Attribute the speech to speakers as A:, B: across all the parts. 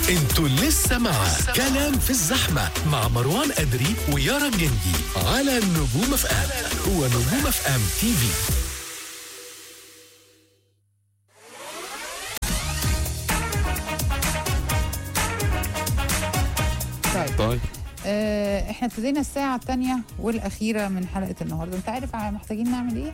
A: انتوا لسه مع كلام في الزحمة مع مروان أدري ويارا جندي على نجوم اف ام ونجوم اف ام تي في
B: طيب
C: طيب
B: آه احنا ابتدينا الساعة الثانية والأخيرة من حلقة النهاردة، أنت عارف محتاجين نعمل إيه؟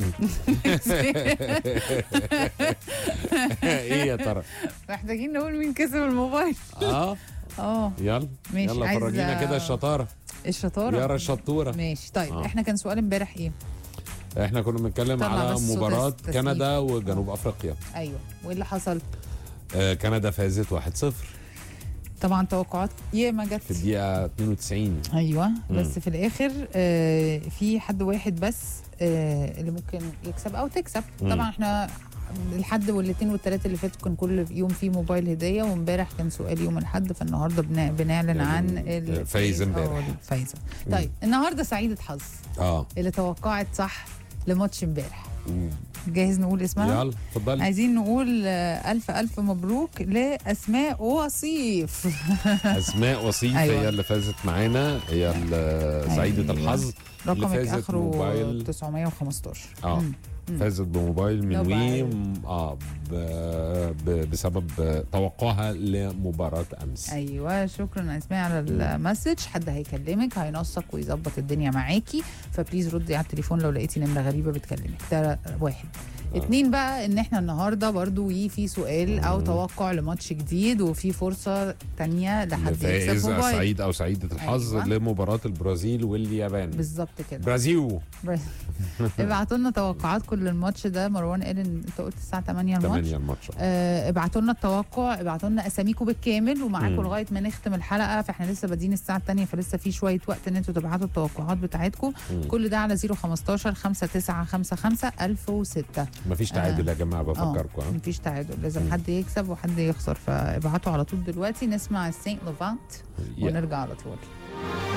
C: ايه يا ترى
B: محتاجين نقول مين كسب الموبايل
C: اه
B: اه
C: يلا
B: ماشي،
C: يلا
B: عايزة-
C: فرجينا كده الشطاره
B: الشطارة
C: يارا الشطوره
B: ماشي طيب
C: آه.
B: احنا كان سؤال امبارح ايه؟
C: احنا كنا بنتكلم
B: طلع
C: على
B: بس صوت
C: مباراه
B: التسليم.
C: كندا وجنوب افريقيا
B: ايوه وايه اللي حصل؟
C: آه كندا فازت 1-0
B: طبعا توقعات ياما جت
C: في الدقيقه 92
B: ايوه بس
C: مم.
B: في الاخر آه في حد واحد بس آه اللي ممكن يكسب او تكسب
C: مم.
B: طبعا احنا الحد والاثنين والثلاثه اللي فاتوا كان كل يوم فيه موبايل هديه وامبارح كان سؤال يوم الاحد فالنهارده بنا- بنعلن عن ال-
C: فايز امبارح.
B: آه، الفايزه
C: مم.
B: طيب النهارده سعيده حظ
C: اه
B: اللي توقعت صح لماتش امبارح جاهز نقول اسمها؟
C: يلا اتفضلي
B: عايزين نقول آه، ألف ألف مبروك لأسماء وصيف
C: اسماء وصيف
B: أيوة.
C: هي اللي فازت معانا هي ال- سعيده
B: أيوة.
C: الحظ اللي
B: رقمك
C: فازت
B: آخره
C: موبايل.
B: 915
C: اه
B: مم. مم.
C: فازت بموبايل من
B: موبايل.
C: ويم اه ب... ب... بسبب توقعها لمباراه امس
B: ايوه شكرا اسماء على المسج حد هيكلمك هينسق ويظبط الدنيا معاكي فبليز ردي على التليفون لو لقيتي نمره غريبه بتكلمك ده واحد
C: آه.
B: اتنين بقى ان احنا النهارده برضو ي- في سؤال او توقع لماتش جديد وفي فرصه تانية لحد يكسب
C: لفائز
B: موبايل
C: سعيد او سعيده الحظ
B: أيوة.
C: لمباراه البرازيل واليابان
B: بالظبط كده
C: برازيل
B: ابعتوا لنا توقعاتكم للماتش ده مروان قال ان انت قلت الساعه 8 الماتش
C: 8 الماتش
B: آه، ابعتوا لنا التوقع ابعتوا لنا اساميكم بالكامل ومعاكم
C: مم.
B: لغايه ما نختم الحلقه فاحنا لسه بادئين الساعه الثانيه فلسه في شويه وقت ان انتوا تبعتوا التوقعات بتاعتكم
C: مم.
B: كل ده على 015 5955 1006
C: مفيش تعادل يا جماعه بفكركم ها؟
B: مفيش تعادل لازم
C: مم.
B: حد يكسب وحد يخسر فابعتوا على طول دلوقتي نسمع السينت لوفانت
C: يا.
B: ونرجع على طول